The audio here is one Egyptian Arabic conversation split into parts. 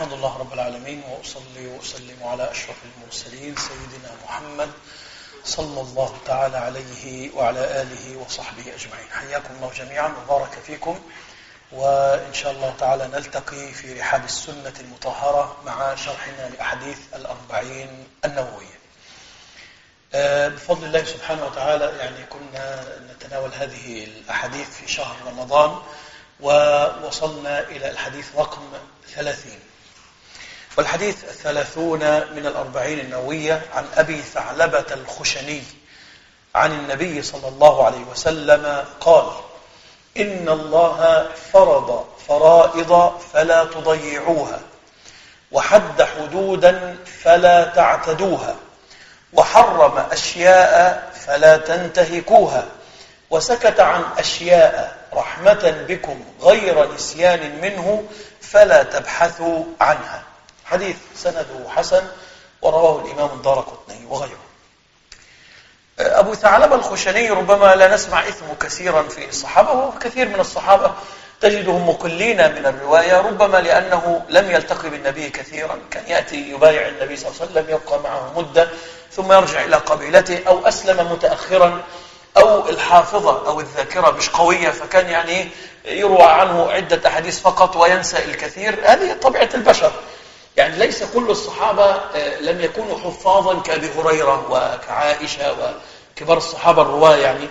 أحمد الله رب العالمين وأصلي وأسلم على أشرف المرسلين سيدنا محمد صلى الله تعالى عليه وعلى آله وصحبه أجمعين حياكم الله جميعا وبارك فيكم وإن شاء الله تعالى نلتقي في رحاب السنة المطهرة مع شرحنا لأحاديث الأربعين النووية آه، بفضل الله سبحانه وتعالى يعني كنا نتناول هذه الأحاديث في شهر رمضان ووصلنا إلى الحديث رقم ثلاثين والحديث الثلاثون من الأربعين النووية عن أبي ثعلبة الخشني عن النبي صلى الله عليه وسلم قال إن الله فرض فرائض فلا تضيعوها وحد حدودا فلا تعتدوها وحرم أشياء فلا تنتهكوها وسكت عن أشياء رحمة بكم غير نسيان منه فلا تبحثوا عنها حديث سنده حسن ورواه الإمام الدار قطني وغيره أبو ثعلبة الخشني ربما لا نسمع اسمه كثيرا في الصحابة وكثير من الصحابة تجدهم مقلين من الرواية ربما لأنه لم يلتقي بالنبي كثيرا كان يأتي يبايع النبي صلى الله عليه وسلم يبقى معه مدة ثم يرجع إلى قبيلته أو أسلم متأخرا أو الحافظة أو الذاكرة مش قوية فكان يعني يروى عنه عدة أحاديث فقط وينسى الكثير هذه طبيعة البشر يعني ليس كل الصحابة لم يكونوا حفاظا كأبي هريرة وكعائشة وكبار الصحابة الرواة يعني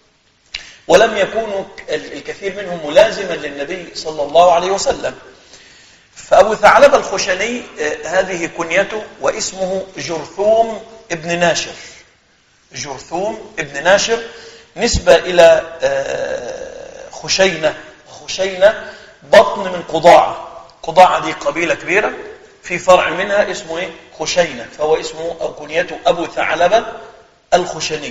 ولم يكونوا الكثير منهم ملازما للنبي صلى الله عليه وسلم فأبو ثعلبة الخشني هذه كنيته واسمه جرثوم ابن ناشر جرثوم ابن ناشر نسبة إلى خشينة وخشينة بطن من قضاعة قضاعة دي قبيلة كبيرة في فرع منها اسمه ايه خشينة فهو اسمه أو كنيته أبو ثعلبة الخشني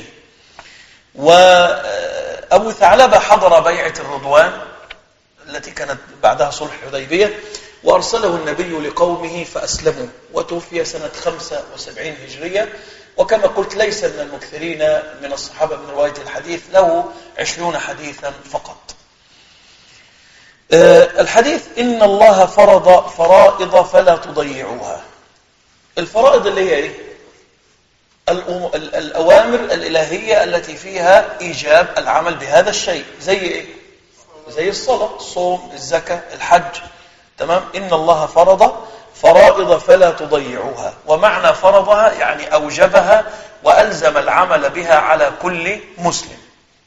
وأبو ثعلبة حضر بيعة الرضوان التي كانت بعدها صلح حديبية وأرسله النبي لقومه فأسلموا وتوفي سنة 75 هجرية وكما قلت ليس من المكثرين من الصحابة من رواية الحديث له عشرون حديثا فقط الحديث إن الله فرض فرائض فلا تضيعوها الفرائض اللي هي إيه؟ الأوامر الإلهية التي فيها إيجاب العمل بهذا الشيء زي إيه؟ زي الصلاة الصوم الزكاة الحج تمام إن الله فرض فرائض فلا تضيعوها ومعنى فرضها يعني أوجبها وألزم العمل بها على كل مسلم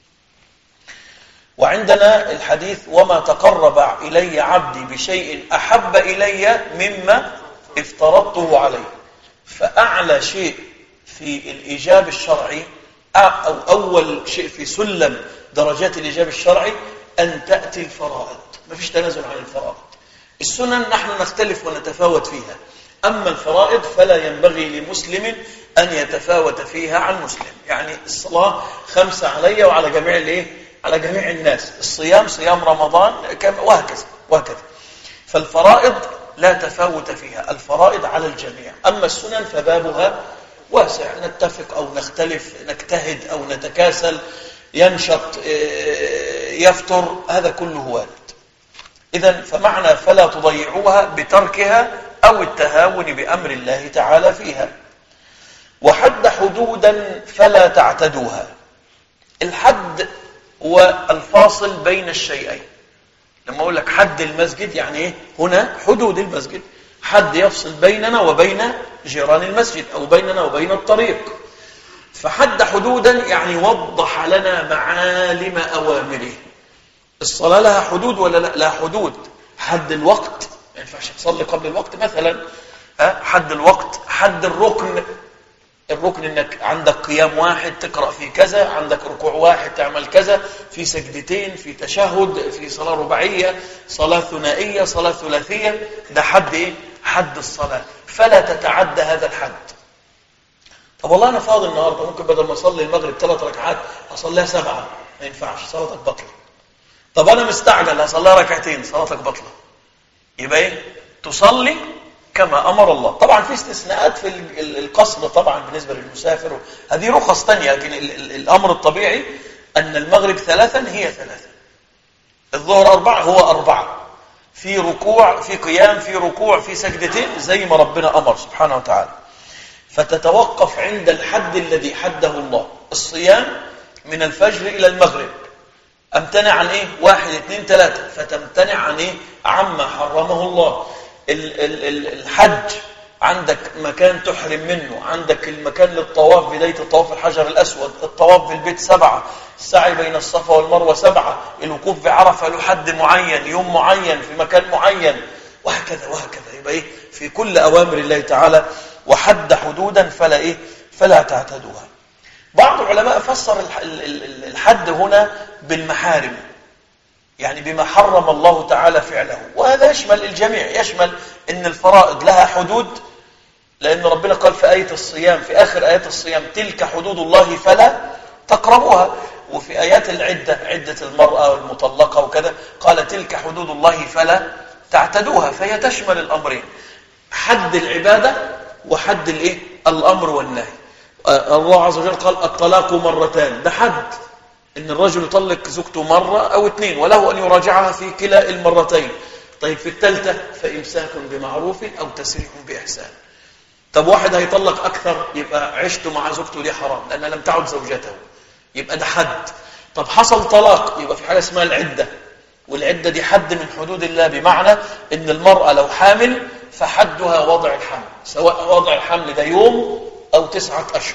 وعندنا الحديث وما تقرب إلي عبدي بشيء أحب إلي مما افترضته عليه فأعلى شيء في الإيجاب الشرعي أو أول شيء في سلم درجات الإيجاب الشرعي أن تأتي الفرائض ما فيش تنازل عن الفرائض السنن نحن نختلف ونتفاوت فيها أما الفرائض فلا ينبغي لمسلم أن يتفاوت فيها عن مسلم يعني الصلاة خمسة علي وعلى جميع الايه على جميع الناس الصيام صيام رمضان وهكذا وهكذا فالفرائض لا تفاوت فيها الفرائض على الجميع أما السنن فبابها واسع نتفق أو نختلف نجتهد أو نتكاسل ينشط يفتر هذا كله وارد إذا فمعنى فلا تضيعوها بتركها أو التهاون بأمر الله تعالى فيها وحد حدودا فلا تعتدوها الحد هو الفاصل بين الشيئين لما أقول لك حد المسجد يعني إيه؟ هنا حدود المسجد حد يفصل بيننا وبين جيران المسجد أو بيننا وبين الطريق فحد حدودا يعني وضح لنا معالم أوامره الصلاة لها حدود ولا لا لها حدود حد الوقت ما ينفعش تصلي قبل الوقت مثلا حد الوقت حد الركن الركن انك عندك قيام واحد تقرأ في كذا عندك ركوع واحد تعمل كذا في سجدتين في تشهد في صلاة رباعية صلاة ثنائية صلاة ثلاثية ده حد ايه حد الصلاة فلا تتعدى هذا الحد طب والله انا فاضي النهارده ممكن بدل ما اصلي المغرب ثلاث ركعات اصليها سبعه ما ينفعش صلاتك بطله طب انا مستعجل هصليها ركعتين صلاتك بطله يبقى ايه تصلي كما امر الله طبعا في استثناءات في القصر طبعا بالنسبه للمسافر هذه رخص ثانيه لكن الامر الطبيعي ان المغرب ثلاثا هي ثلاثا الظهر اربعه هو اربعه في ركوع في قيام في ركوع في سجدتين زي ما ربنا أمر سبحانه وتعالى فتتوقف عند الحد الذي حده الله الصيام من الفجر إلى المغرب امتنع عن ايه واحد اثنين ثلاثة فتمتنع عن ايه عما حرمه الله الحج عندك مكان تحرم منه عندك المكان للطواف بداية الطواف الحجر الأسود الطواف في البيت سبعة السعي بين الصفا والمروة سبعة الوقوف بعرفة له حد معين يوم معين في مكان معين وهكذا وهكذا يبقى إيه في كل أوامر الله تعالى وحد حدودا فلا إيه فلا تعتدوها بعض العلماء فسر الحد هنا بالمحارم يعني بما حرم الله تعالى فعله وهذا يشمل الجميع يشمل ان الفرائض لها حدود لأن ربنا قال في آية الصيام في آخر آيات الصيام تلك حدود الله فلا تقربوها وفي آيات العدة عدة المرأة والمطلقة وكذا قال تلك حدود الله فلا تعتدوها فهي تشمل الأمرين حد العبادة وحد الإيه؟ الأمر والنهي الله عز وجل قال الطلاق مرتان ده حد ان الرجل يطلق زوجته مرة او اثنين وله ان يراجعها في كلا المرتين طيب في الثالثة فإمساك بمعروف أو تسريح بإحسان طب واحد هيطلق أكثر يبقى عشته مع زوجته دي حرام لأنها لم تعد زوجته يبقى ده حد طب حصل طلاق يبقى في حاجة اسمها العدة والعدة دي حد من حدود الله بمعنى ان المرأة لو حامل فحدها وضع الحمل سواء وضع الحمل ده يوم أو تسعة أشهر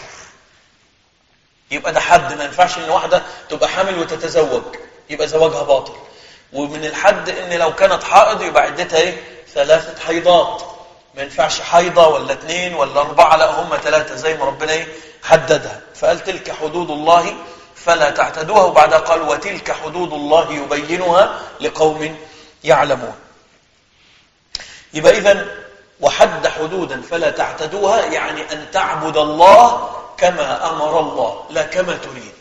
يبقى ده حد ما ينفعش ان واحدة تبقى حامل وتتزوج يبقى زواجها باطل ومن الحد ان لو كانت حائض يبقى عدتها ايه ثلاثة حيضات ما ينفعش حيضة ولا اثنين ولا أربعة لا هم ثلاثة زي ما ربنا ايه حددها فقال تلك حدود الله فلا تعتدوها وبعدها قال وتلك حدود الله يبينها لقوم يعلمون يبقى إذن وحد حدودا فلا تعتدوها يعني أن تعبد الله كما أمر الله لا كما تريد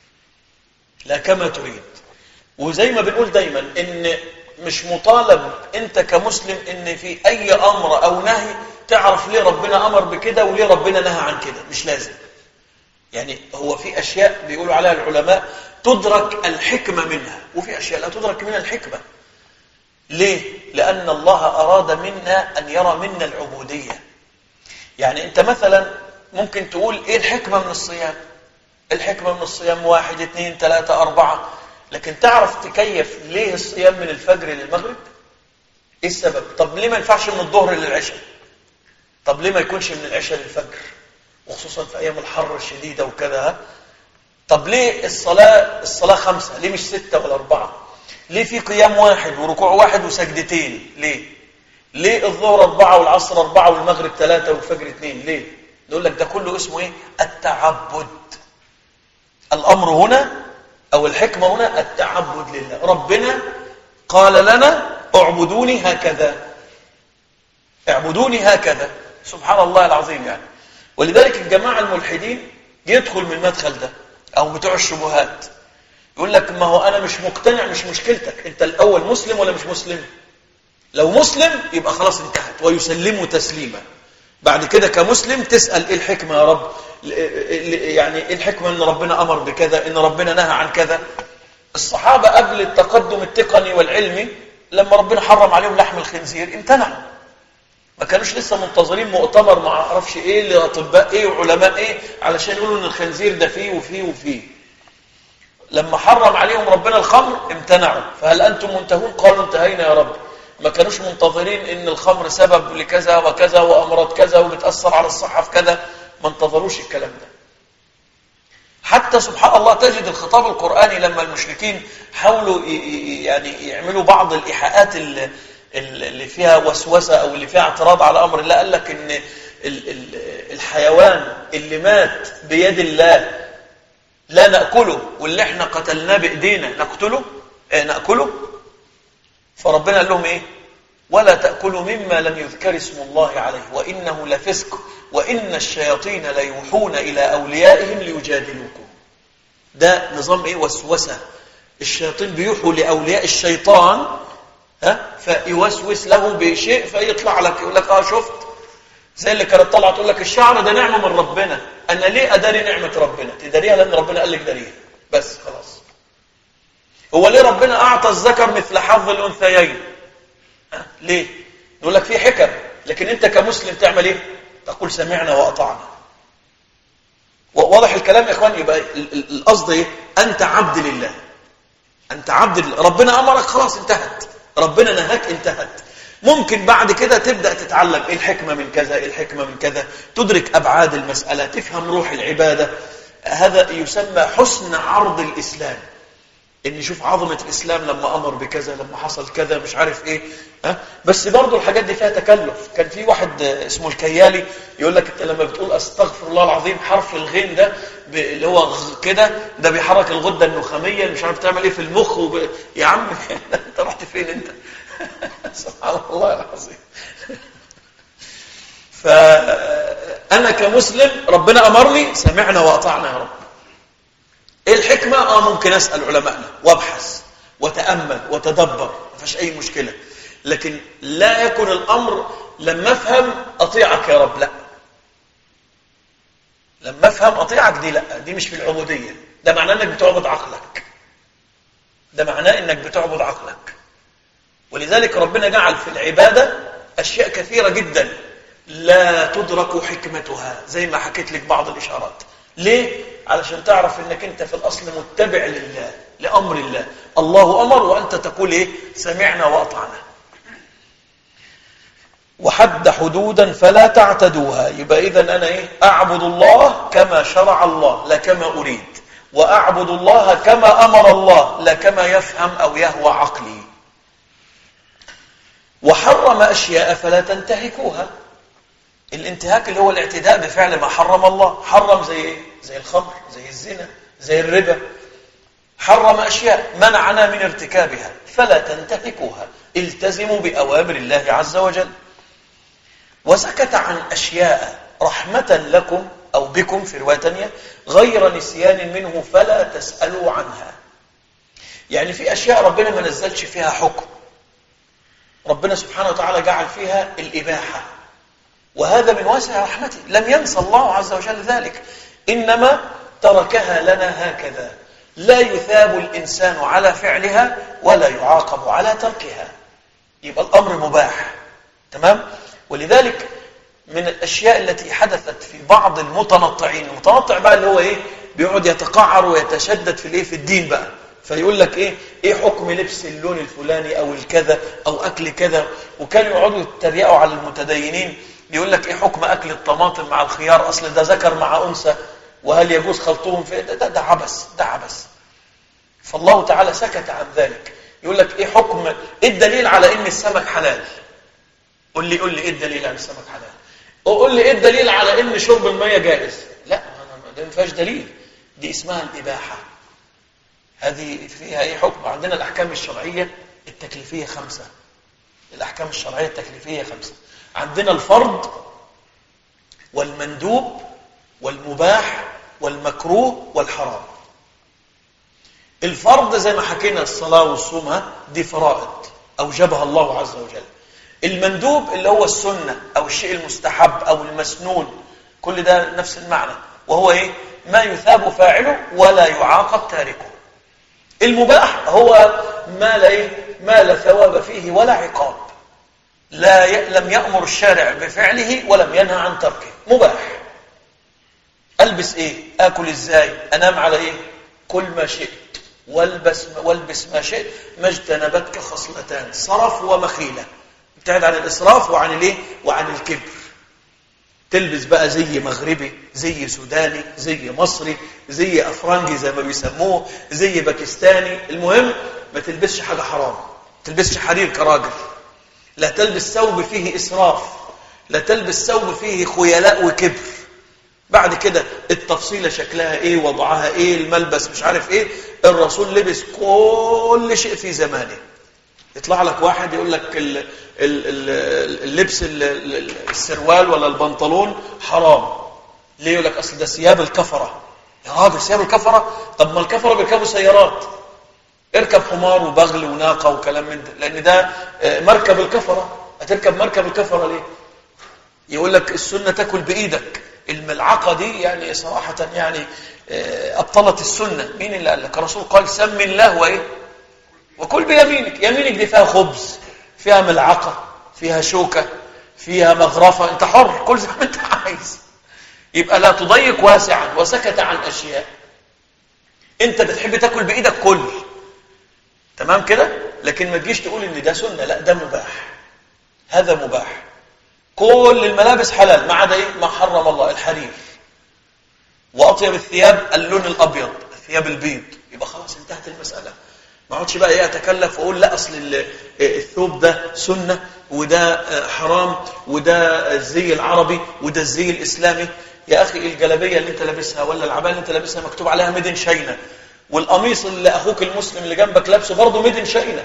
لا كما تريد وزي ما بنقول دايما ان مش مطالب انت كمسلم ان في اي امر او نهي تعرف ليه ربنا امر بكده وليه ربنا نهى عن كده مش لازم يعني هو في اشياء بيقولوا عليها العلماء تدرك الحكمة منها وفي اشياء لا تدرك منها الحكمة ليه؟ لأن الله أراد منا أن يرى منا العبودية يعني أنت مثلا ممكن تقول إيه الحكمة من الصيام الحكمة من الصيام واحد اثنين ثلاثة أربعة لكن تعرف تكيف ليه الصيام من الفجر للمغرب ايه السبب طب ليه ما ينفعش من الظهر للعشاء طب ليه ما يكونش من العشاء للفجر وخصوصا في ايام الحر الشديده وكذا طب ليه الصلاه الصلاه خمسه ليه مش سته ولا اربعه ليه في قيام واحد وركوع واحد وسجدتين ليه ليه الظهر أربعة والعصر أربعة والمغرب ثلاثة والفجر اثنين ليه نقول لك ده كله اسمه ايه التعبد الأمر هنا أو الحكمة هنا التعبد لله ربنا قال لنا اعبدوني هكذا اعبدوني هكذا سبحان الله العظيم يعني ولذلك الجماعة الملحدين يدخل من المدخل ده أو بتوع الشبهات يقول لك ما هو أنا مش مقتنع مش مشكلتك أنت الأول مسلم ولا مش مسلم لو مسلم يبقى خلاص انتهت ويسلمه تسليما بعد كده كمسلم تسأل ايه الحكمة يا رب يعني ايه الحكمة ان ربنا امر بكذا ان ربنا نهى عن كذا الصحابة قبل التقدم التقني والعلمي لما ربنا حرم عليهم لحم الخنزير امتنعوا ما كانوش لسه منتظرين مؤتمر ما اعرفش ايه لاطباء ايه وعلماء ايه علشان يقولوا ان الخنزير ده فيه وفيه وفيه لما حرم عليهم ربنا الخمر امتنعوا فهل انتم منتهون قالوا انتهينا يا رب ما كانوش منتظرين ان الخمر سبب لكذا وكذا وامراض كذا وبتاثر على الصحه في كذا ما انتظروش الكلام ده حتى سبحان الله تجد الخطاب القرآني لما المشركين حاولوا يعني يعملوا بعض الإيحاءات اللي فيها وسوسة أو اللي فيها اعتراض على أمر الله قال لك إن الحيوان اللي مات بيد الله لا نأكله واللي احنا قتلناه بإيدينا نقتله اه نأكله فربنا قال لهم إيه ولا تأكلوا مما لم يذكر اسم الله عليه وإنه لفسق وإن الشياطين ليوحون إلى أوليائهم ليجادلوكم ده نظام إيه وسوسة الشياطين بيوحوا لأولياء الشيطان ها فيوسوس له بشيء فيطلع لك يقول لك اه شفت زي اللي كانت طالعه تقول لك الشعر ده نعمه من ربنا انا ليه اداري نعمه ربنا تداريها لان ربنا قال لك داريها بس خلاص هو ليه ربنا اعطى الذكر مثل حظ الانثيين ليه نقول لك في حكم لكن انت كمسلم تعمل ايه تقول سمعنا واطعنا واضح الكلام يا اخوان يبقى القصد ايه انت عبد لله انت عبد لله ربنا امرك خلاص انتهت ربنا نهاك انتهت ممكن بعد كده تبدا تتعلم ايه الحكمه من كذا ايه الحكمه من كذا تدرك ابعاد المساله تفهم روح العباده هذا يسمى حسن عرض الاسلام ان يشوف عظمة الإسلام لما أمر بكذا لما حصل كذا مش عارف إيه ها؟ بس برضو الحاجات دي فيها تكلف كان في واحد اسمه الكيالي يقول لك أنت لما بتقول أستغفر الله العظيم حرف الغين ده اللي هو كده ده بيحرك الغدة النخامية مش عارف تعمل إيه في المخ وب... يا عم أنت رحت فين أنت سبحان الله العظيم فأنا كمسلم ربنا أمرني سمعنا وأطعنا يا رب ايه الحكمة؟ اه ممكن اسأل علمائنا وابحث وتأمل وتدبر ما فيش اي مشكلة لكن لا يكن الامر لما افهم اطيعك يا رب لا لما افهم اطيعك دي لا دي مش في العبودية ده معناه انك بتعبد عقلك ده معناه انك بتعبد عقلك ولذلك ربنا جعل في العبادة اشياء كثيرة جدا لا تدرك حكمتها زي ما حكيت لك بعض الاشارات ليه؟ علشان تعرف انك انت في الاصل متبع لله لامر الله الله امر وانت تقول ايه سمعنا واطعنا وحد حدودا فلا تعتدوها يبقى اذا انا ايه اعبد الله كما شرع الله لا كما اريد واعبد الله كما امر الله لا كما يفهم او يهوى عقلي وحرم اشياء فلا تنتهكوها الانتهاك اللي هو الاعتداء بفعل ما حرم الله حرم زي ايه زي الخمر زي الزنا زي الربا حرم أشياء منعنا من ارتكابها فلا تنتهكوها التزموا بأوامر الله عز وجل وسكت عن أشياء رحمة لكم أو بكم في رواية تانية غير نسيان منه فلا تسألوا عنها يعني في أشياء ربنا ما نزلش فيها حكم ربنا سبحانه وتعالى جعل فيها الإباحة وهذا من واسع رحمته لم ينسى الله عز وجل ذلك إنما تركها لنا هكذا لا يثاب الإنسان على فعلها ولا يعاقب على تركها يبقى الأمر مباح تمام ولذلك من الأشياء التي حدثت في بعض المتنطعين المتنطع بقى اللي هو إيه بيقعد يتقعر ويتشدد في الإيه في الدين بقى فيقول لك إيه إيه حكم لبس اللون الفلاني أو الكذا أو أكل كذا وكانوا يقعدوا يتريقوا على المتدينين بيقول لك إيه حكم أكل الطماطم مع الخيار أصل ده ذكر مع أنثى وهل يجوز خلطهم في ده, ده, ده عبث ده عبث فالله تعالى سكت عن ذلك يقول لك ايه حكم ايه الدليل على ان السمك حلال قول لي قول لي ايه الدليل على السمك حلال قول لي ايه الدليل على ان شرب الميه جائز لا ده ما فيهاش دليل دي اسمها الاباحه هذه فيها ايه حكم عندنا الاحكام الشرعيه التكليفيه خمسه الاحكام الشرعيه التكليفيه خمسه عندنا الفرض والمندوب والمباح والمكروه والحرام الفرض زي ما حكينا الصلاة والصوم دي فرائض أوجبها الله عز وجل المندوب اللي هو السنة أو الشيء المستحب أو المسنون كل ده نفس المعنى وهو إيه؟ ما يثاب فاعله ولا يعاقب تاركه المباح هو ما لا إيه؟ ما لا ثواب فيه ولا عقاب لا ي... لم يأمر الشارع بفعله ولم ينهى عن تركه مباح البس ايه اكل ازاي انام على ايه كل ما شئت والبس والبس ما شئت ما اجتنبتك خصلتان صرف ومخيله ابتعد عن الاسراف وعن الايه وعن الكبر تلبس بقى زي مغربي زي سوداني زي مصري زي افرنجي زي ما بيسموه زي باكستاني المهم ما تلبسش حاجه حرام ما تلبسش حرير كراجل لا تلبس ثوب فيه اسراف لا تلبس ثوب فيه خيلاء وكبر بعد كده التفصيلة شكلها ايه وضعها ايه الملبس مش عارف ايه الرسول لبس كل شيء في زمانه يطلع لك واحد يقول لك اللبس السروال ولا البنطلون حرام ليه يقول لك اصل ده ثياب الكفرة يا راجل ثياب الكفرة طب ما الكفرة بيركبوا سيارات اركب حمار وبغل وناقة وكلام من ده لان ده مركب الكفرة هتركب مركب الكفرة ليه يقول لك السنة تاكل بإيدك الملعقة دي يعني صراحة يعني أبطلت السنة مين اللي قال لك الرسول قال سم الله وإيه وكل بيمينك يمينك دي فيها خبز فيها ملعقة فيها شوكة فيها مغرفة انت حر كل زي ما انت عايز يبقى لا تضيق واسعا وسكت عن أشياء انت بتحب تاكل بإيدك كل تمام كده لكن ما تجيش تقول ان ده سنة لا ده مباح هذا مباح كل الملابس حلال ما عدا ايه ما حرم الله الحرير واطيب الثياب اللون الابيض الثياب البيض يبقى خلاص انتهت المساله ما اقعدش بقى ايه اتكلف واقول لا اصل الثوب ده سنه وده حرام وده الزي العربي وده الزي الاسلامي يا اخي الجلابيه اللي انت لابسها ولا العبايه اللي انت لابسها مكتوب عليها ميدن شاينا والقميص اللي اخوك المسلم اللي جنبك لابسه برضه ميدن شاينا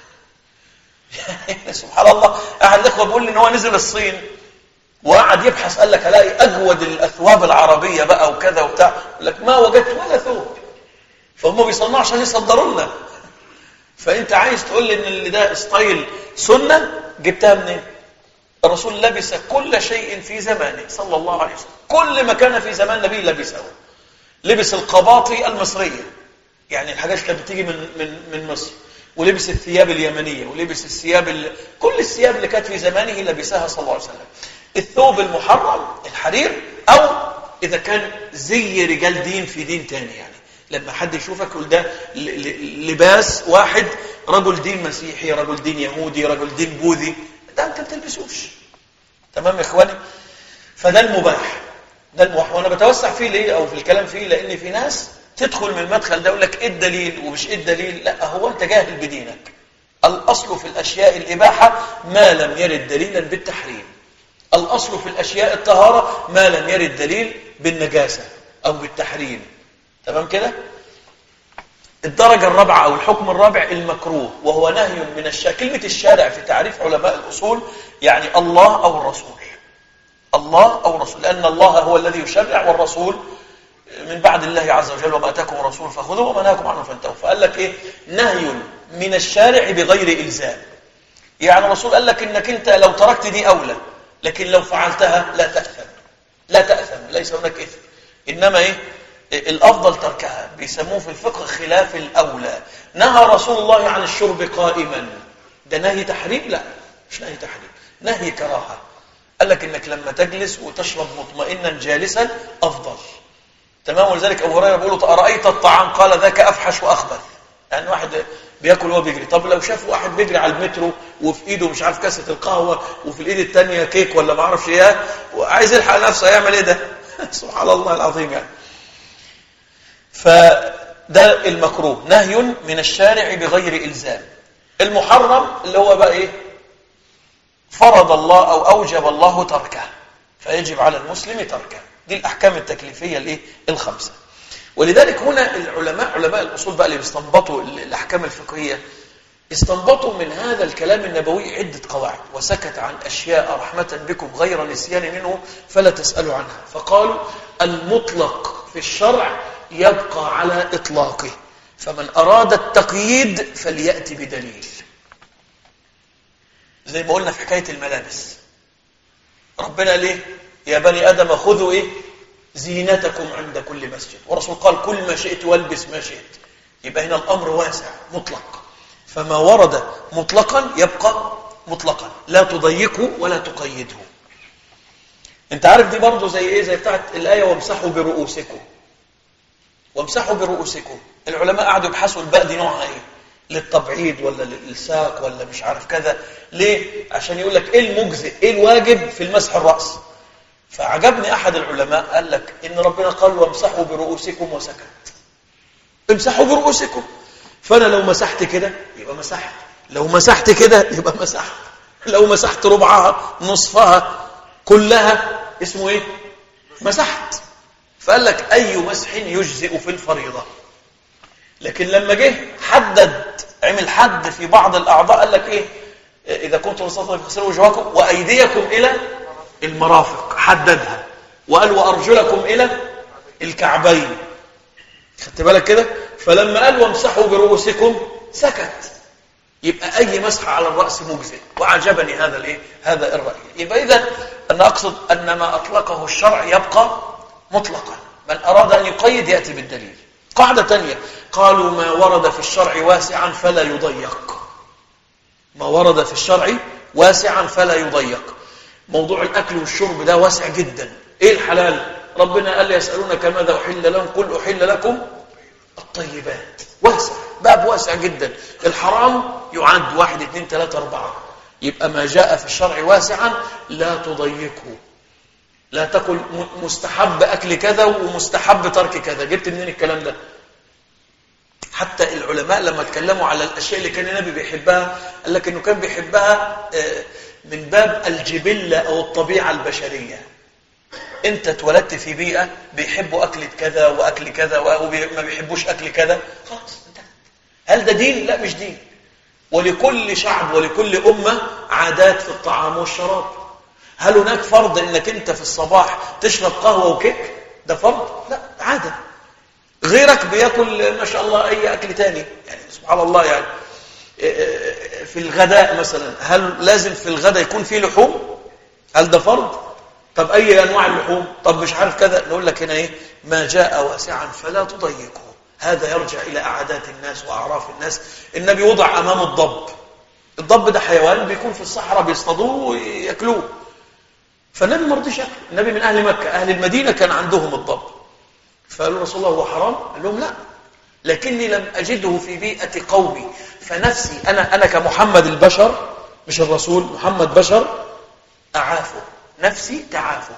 سبحان الله احد الاخوه بيقول لي ان هو نزل الصين وقعد يبحث قال لك الاقي اجود الاثواب العربيه بقى وكذا وبتاع يقول لك ما وجدت ولا ثوب فهم بيصنعوا عشان يصدروا لنا فانت عايز تقول لي ان اللي ده ستايل سنه جبتها منين الرسول لبس كل شيء في زمانه صلى الله عليه وسلم كل ما كان في زمان النبي لبسه لبس القباطي المصريه يعني الحاجات اللي كانت بتيجي من من من مصر ولبس الثياب اليمنيه ولبس الثياب ال... كل الثياب اللي كانت في زمانه لبسها صلى الله عليه وسلم الثوب المحرم الحرير او اذا كان زي رجال دين في دين تاني يعني لما حد يشوفك يقول ده لباس واحد رجل دين مسيحي رجل دين يهودي رجل دين بوذي ده انت ما بتلبسوش تمام يا اخواني فده المباح ده المباح وانا بتوسع فيه ليه او في الكلام فيه لان في ناس تدخل من المدخل ده يقول لك ايه الدليل ومش ايه الدليل لا هو انت جاهل بدينك الاصل في الاشياء الاباحه ما لم يرد دليلا بالتحريم الاصل في الاشياء الطهاره ما لم يرد دليل بالنجاسه او بالتحريم تمام كده الدرجة الرابعة أو الحكم الرابع المكروه وهو نهي من الشارع كلمة الشارع في تعريف علماء الأصول يعني الله أو الرسول الله أو الرسول لأن الله هو الذي يشرع والرسول من بعد الله عز وجل وما أتاكم الرسول فخذوه وما نهاكم عنه فانتهوا فقال لك إيه نهي من الشارع بغير إلزام يعني الرسول قال لك إنك أنت لو تركت دي أولى لكن لو فعلتها لا تأثم لا تأثم ليس هناك إثم إنما إيه الأفضل تركها بيسموه في الفقه خلاف الأولى نهى رسول الله عن الشرب قائما ده نهي تحريم لا مش نهي تحريم نهي كراهة قال لك إنك لما تجلس وتشرب مطمئنا جالسا أفضل تمام ولذلك أبو هريرة بيقول له أرأيت الطعام قال ذاك أفحش وأخبث يعني واحد بياكل وهو بيجري طب لو شاف واحد بيجري على المترو وفي ايده مش عارف كاسه القهوه وفي الايد الثانيه كيك ولا ما اعرفش ايه وعايز يلحق نفسه هيعمل ايه ده سبحان الله العظيم يعني فده المكروه نهي من الشارع بغير إلزام المحرم اللي هو بقى إيه فرض الله أو أوجب الله تركه فيجب على المسلم تركه دي الأحكام التكليفية الإيه الخمسة ولذلك هنا العلماء علماء الأصول بقى اللي بيستنبطوا الأحكام الفقهية استنبطوا من هذا الكلام النبوي عدة قواعد وسكت عن أشياء رحمة بكم غير نسيان منه فلا تسألوا عنها فقالوا المطلق في الشرع يبقى على إطلاقه فمن أراد التقييد فليأتي بدليل زي ما قلنا في حكاية الملابس ربنا ليه يا بني آدم خذوا إيه زينتكم عند كل مسجد ورسول قال كل ما شئت والبس ما شئت يبقى هنا الأمر واسع مطلق فما ورد مطلقا يبقى مطلقا لا تضيقه ولا تقيده انت عارف دي برضه زي ايه زي بتاعت الآية وامسحوا برؤوسكم وامسحوا برؤوسكم العلماء قعدوا يبحثوا الباء دي نوعها ايه للتبعيض ولا للإلساق ولا مش عارف كذا ليه عشان يقول لك ايه المجزئ ايه الواجب في المسح الرأس فعجبني احد العلماء قال لك ان ربنا قال وامسحوا برؤوسكم وسكت امسحوا برؤوسكم فانا لو مسحت كده يبقى مسحت لو مسحت كده يبقى مسحت لو مسحت ربعها نصفها كلها اسمه ايه مسحت فقال لك أي مسح يجزئ في الفريضة لكن لما جه حدد عمل حد في بعض الأعضاء قال لك إيه إذا كنتم مستطيعين فاغسلوا وجوهكم وأيديكم إلى المرافق حددها وقال وأرجلكم إلى الكعبين خدت بالك كده فلما قال وامسحوا برؤوسكم سكت يبقى أي مسح على الرأس مجزئ وعجبني هذا الإيه هذا الرأي يبقى إذا أنا أقصد أن ما أطلقه الشرع يبقى مطلقا من أراد أن يقيد يأتي بالدليل قاعدة تانية قالوا ما ورد في الشرع واسعا فلا يضيق ما ورد في الشرع واسعا فلا يضيق موضوع الأكل والشرب ده واسع جدا إيه الحلال ربنا قال يسألونك ماذا أحل لهم قل أحل لكم الطيبات واسع باب واسع جدا الحرام يعد واحد اثنين ثلاثة أربعة يبقى ما جاء في الشرع واسعا لا تضيقه لا تقل مستحب أكل كذا ومستحب ترك كذا جبت منين الكلام ده حتى العلماء لما اتكلموا على الأشياء اللي كان النبي بيحبها قال لك أنه كان بيحبها آه، من باب الجبلة أو الطبيعة البشرية انت اتولدت في بيئة بيحبوا أكلة كذا وأكل كذا وما بيحبوش أكل كذا خلاص انتهت هل ده دين؟ لا مش دين ولكل شعب ولكل أمة عادات في الطعام والشراب هل هناك فرض انك انت في الصباح تشرب قهوة وكيك ده فرض؟ لا عادة غيرك بياكل ما شاء الله اي اكل تاني يعني سبحان الله يعني في الغداء مثلا هل لازم في الغداء يكون فيه لحوم هل ده فرض طب اي انواع اللحوم طب مش عارف كذا نقول لك هنا ايه ما جاء واسعا فلا تضيقه هذا يرجع الى عادات الناس واعراف الناس النبي وضع امامه الضب الضب ده حيوان بيكون في الصحراء بيصطادوه وياكلوه فالنبي ما رضيش ياكله النبي من اهل مكه اهل المدينه كان عندهم الضب فقالوا رسول الله هو حرام قال لهم لا لكني لم أجده في بيئة قومي فنفسي أنا, أنا كمحمد البشر مش الرسول محمد بشر أعافه نفسي تعافه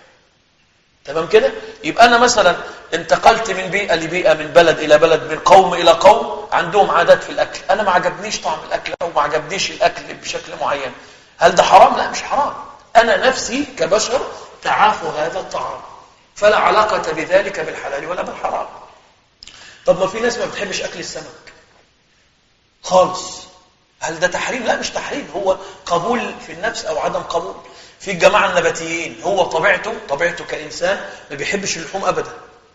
تمام كده يبقى أنا مثلا انتقلت من بيئة لبيئة من بلد إلى بلد من قوم إلى قوم عندهم عادات في الأكل أنا ما عجبنيش طعم الأكل أو ما عجبنيش الأكل بشكل معين هل ده حرام؟ لا مش حرام أنا نفسي كبشر تعافوا هذا الطعام فلا علاقة بذلك بالحلال ولا بالحرام طب ما في ناس ما بتحبش أكل السمك خالص هل ده تحريم؟ لا مش تحريم هو قبول في النفس أو عدم قبول في الجماعة النباتيين هو طبيعته طبيعته كإنسان ما بيحبش اللحوم أبدا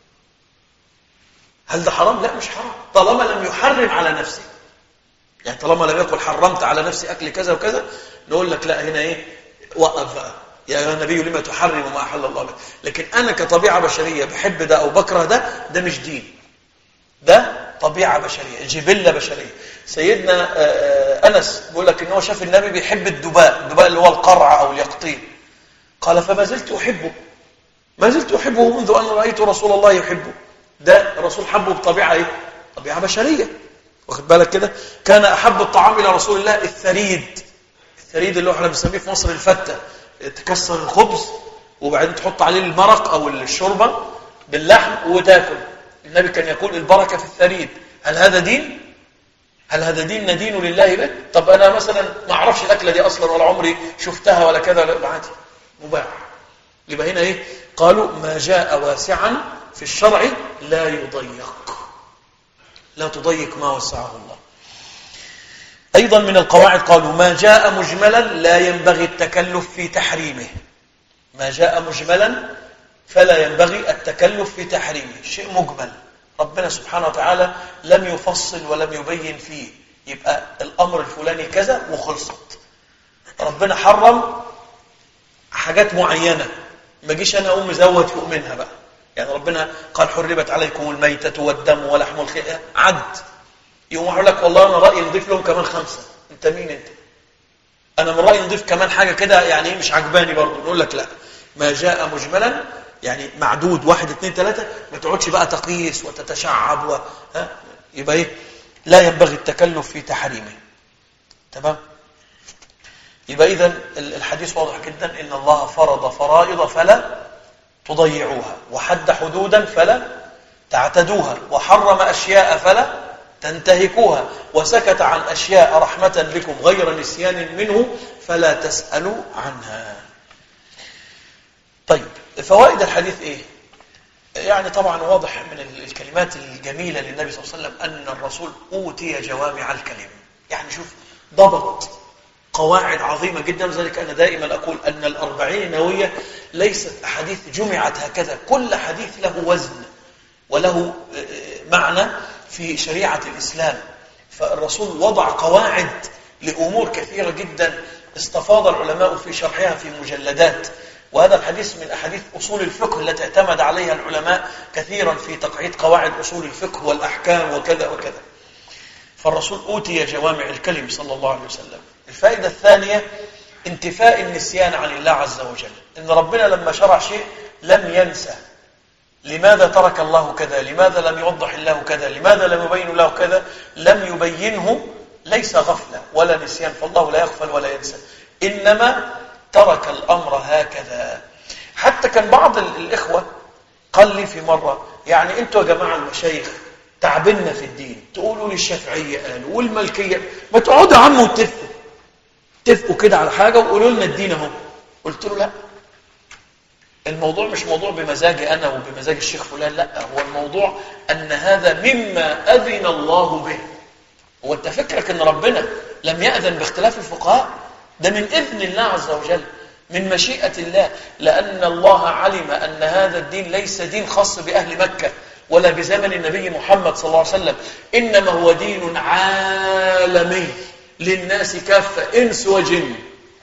هل ده حرام؟ لا مش حرام طالما لم يحرم على نفسه يعني طالما لم يقل حرمت على نفسي أكل كذا وكذا نقول لك لا هنا إيه وقف بقى يا أيها النبي لما تحرم ما أحل الله لك لكن أنا كطبيعة بشرية بحب ده أو بكره ده ده مش دين ده طبيعة بشرية جبلة بشرية سيدنا آه، آه، أنس بيقول لك إن هو شاف النبي بيحب الدباء الدباء اللي هو القرع أو اليقطين قال فما زلت أحبه ما زلت أحبه منذ أن رأيت رسول الله يحبه ده الرسول حبه بطبيعة إيه؟ طبيعة بشرية واخد بالك كده كان أحب الطعام إلى رسول الله الثريد الثريد اللي هو احنا بنسميه في مصر الفتة تكسر الخبز وبعدين تحط عليه المرق أو الشوربة باللحم وتاكل النبي كان يقول البركة في الثريد هل هذا دين؟ هل هذا دين ندين لله به؟ طب أنا مثلا ما أعرفش الأكلة دي أصلا ولا عمري شفتها ولا كذا ولا عادي مباح يبقى هنا إيه؟ قالوا ما جاء واسعا في الشرع لا يضيق لا تضيق ما وسعه الله أيضا من القواعد قالوا ما جاء مجملا لا ينبغي التكلف في تحريمه ما جاء مجملا فلا ينبغي التكلف في تحريمه شيء مجمل ربنا سبحانه وتعالى لم يفصل ولم يبين فيه يبقى الأمر الفلاني كذا وخلصت ربنا حرم حاجات معينة ما جيش أنا أقوم مزود فوق منها بقى يعني ربنا قال حربت عليكم الميتة والدم ولحم الخير عد يقوم يقول لك والله أنا رأيي نضيف لهم كمان خمسة أنت مين أنت أنا من رأيي نضيف كمان حاجة كده يعني مش عجباني برضه نقول لك لا ما جاء مجملا يعني معدود واحد اثنين ثلاثة ما تقعدش بقى تقيس وتتشعب و... ها؟ يبقى ايه لا ينبغي التكلف في تحريمه تمام يبقى إذا الحديث واضح جدا إن الله فرض فرائض فلا تضيعوها وحد حدودا فلا تعتدوها وحرم أشياء فلا تنتهكوها وسكت عن أشياء رحمة بكم غير نسيان منه فلا تسألوا عنها طيب فوائد الحديث ايه يعني طبعا واضح من الكلمات الجميلة للنبي صلى الله عليه وسلم أن الرسول أوتي جوامع الكلم يعني شوف ضبط قواعد عظيمة جدا لذلك أنا دائما أقول أن الأربعين النووية ليست أحاديث جمعت هكذا كل حديث له وزن وله معنى في شريعة الإسلام فالرسول وضع قواعد لأمور كثيرة جدا استفاض العلماء في شرحها في مجلدات وهذا الحديث من أحاديث أصول الفقه التي اعتمد عليها العلماء كثيرا في تقعيد قواعد أصول الفقه والأحكام وكذا وكذا فالرسول أوتي جوامع الكلم صلى الله عليه وسلم الفائدة الثانية انتفاء النسيان عن الله عز وجل إن ربنا لما شرع شيء لم ينسى لماذا ترك الله كذا لماذا لم يوضح الله كذا لماذا لم يبين الله كذا لم يبينه ليس غفلة ولا نسيان فالله لا يغفل ولا ينسى إنما ترك الأمر هكذا حتى كان بعض الإخوة قال لي في مرة يعني أنتوا يا جماعة المشايخ تعبنا في الدين تقولوا لي الشافعية قالوا والملكية ما تقعدوا يا عم وتتفقوا اتفقوا كده على حاجة وقولوا لنا الدين اهو قلت له لا الموضوع مش موضوع بمزاجي أنا وبمزاج الشيخ فلان لا هو الموضوع أن هذا مما أذن الله به هو أنت فكرك أن ربنا لم يأذن باختلاف الفقهاء ده من إذن الله عز وجل من مشيئة الله لأن الله علم أن هذا الدين ليس دين خاص بأهل مكة ولا بزمن النبي محمد صلى الله عليه وسلم إنما هو دين عالمي للناس كافة إنس وجن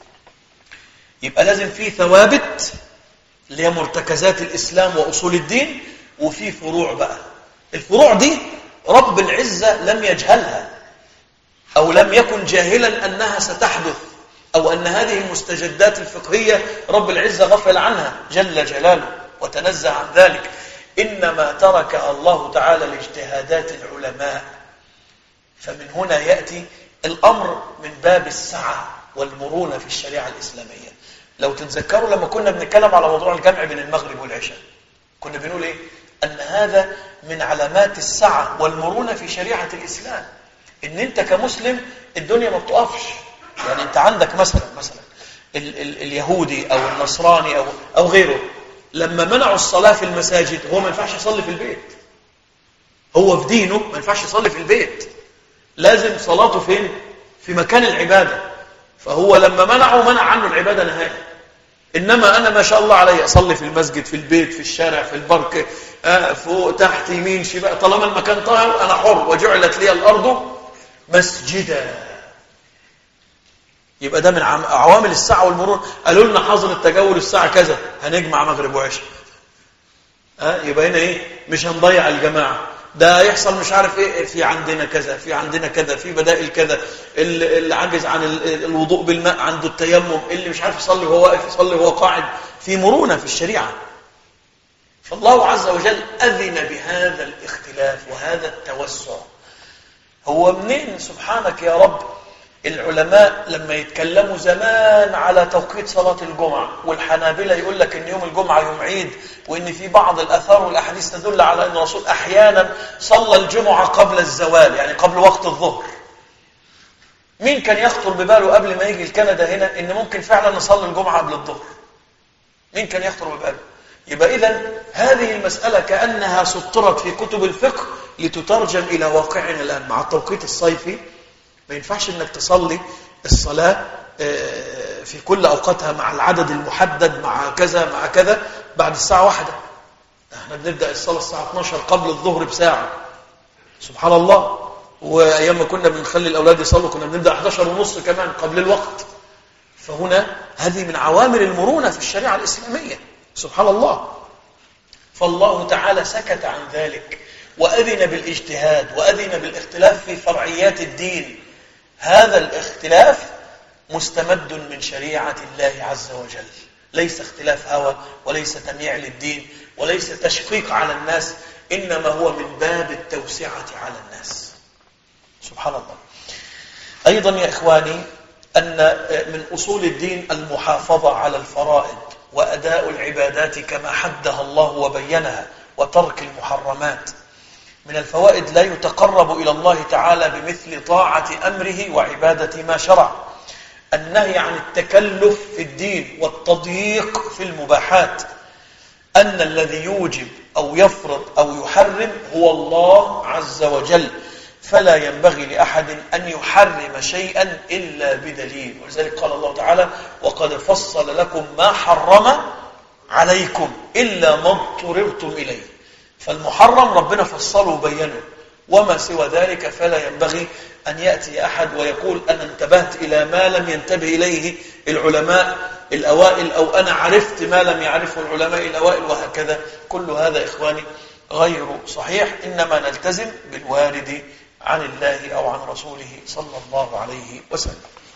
يبقى لازم في ثوابت اللي هي مرتكزات الإسلام وأصول الدين وفي فروع بقى الفروع دي رب العزة لم يجهلها أو لم يكن جاهلا أنها ستحدث أو أن هذه المستجدات الفقهية رب العزة غفل عنها جل جلاله وتنزه عن ذلك إنما ترك الله تعالى لاجتهادات العلماء فمن هنا يأتي الأمر من باب السعة والمرونة في الشريعة الإسلامية لو تتذكروا لما كنا بنتكلم على موضوع الجمع بين المغرب والعشاء كنا بنقول إيه؟ أن هذا من علامات السعة والمرونة في شريعة الإسلام إن أنت كمسلم الدنيا ما بتقفش يعني أنت عندك مثلا مثلا ال ال اليهودي أو النصراني أو, أو غيره لما منعوا الصلاة في المساجد هو ما ينفعش يصلي في البيت هو في دينه ما ينفعش يصلي في البيت لازم صلاته فين في مكان العبادة فهو لما منعه منع عنه العبادة نهائي إنما أنا ما شاء الله علي أصلي في المسجد في البيت في الشارع في البرك آه فوق تحت يمين شمال طالما المكان طاهر أنا حر وجعلت لي الأرض مسجدا يبقى ده من عوامل الساعة والمرور قالوا لنا حظر التجول الساعة كذا هنجمع مغرب وعشاء ها يبقى هنا ايه مش هنضيع الجماعة ده يحصل مش عارف ايه في عندنا كذا في عندنا كذا في بدائل كذا اللي عاجز عن الوضوء بالماء عنده التيمم اللي مش عارف يصلي وهو واقف يصلي وهو قاعد في مرونة في الشريعة فالله عز وجل أذن بهذا الاختلاف وهذا التوسع هو منين سبحانك يا رب العلماء لما يتكلموا زمان على توقيت صلاة الجمعة والحنابلة يقول لك ان يوم الجمعة يوم عيد وان في بعض الاثار والاحاديث تدل على ان الرسول احيانا صلى الجمعة قبل الزوال يعني قبل وقت الظهر مين كان يخطر بباله قبل ما يجي الكندا هنا ان ممكن فعلا نصلي الجمعة قبل الظهر مين كان يخطر بباله يبقى اذا هذه المسألة كأنها سطرت في كتب الفقه لتترجم إلى واقعنا الآن مع التوقيت الصيفي ما ينفعش انك تصلي الصلاة في كل أوقاتها مع العدد المحدد مع كذا مع كذا بعد الساعة واحدة احنا بنبدأ الصلاة الساعة 12 قبل الظهر بساعة سبحان الله وأيام ما كنا بنخلي الأولاد يصلوا كنا بنبدأ 11 ونص كمان قبل الوقت فهنا هذه من عوامل المرونة في الشريعة الإسلامية سبحان الله فالله تعالى سكت عن ذلك وأذن بالاجتهاد وأذن بالاختلاف في فرعيات الدين هذا الاختلاف مستمد من شريعة الله عز وجل ليس اختلاف هوى وليس تمييع للدين وليس تشقيق على الناس إنما هو من باب التوسعة على الناس سبحان الله أيضا يا إخواني أن من أصول الدين المحافظة على الفرائض وأداء العبادات كما حدها الله وبينها وترك المحرمات من الفوائد لا يتقرب إلى الله تعالى بمثل طاعة أمره وعبادة ما شرع النهي عن التكلف في الدين والتضييق في المباحات أن الذي يوجب أو يفرض أو يحرم هو الله عز وجل فلا ينبغي لأحد أن يحرم شيئا إلا بدليل ولذلك قال الله تعالى وقد فصل لكم ما حرم عليكم إلا ما اضطررتم إليه فالمحرم ربنا فصله وبينه وما سوى ذلك فلا ينبغي أن يأتي أحد ويقول أنا انتبهت إلى ما لم ينتبه إليه العلماء الأوائل أو أنا عرفت ما لم يعرفه العلماء الأوائل وهكذا كل هذا إخواني غير صحيح إنما نلتزم بالوارد عن الله أو عن رسوله صلى الله عليه وسلم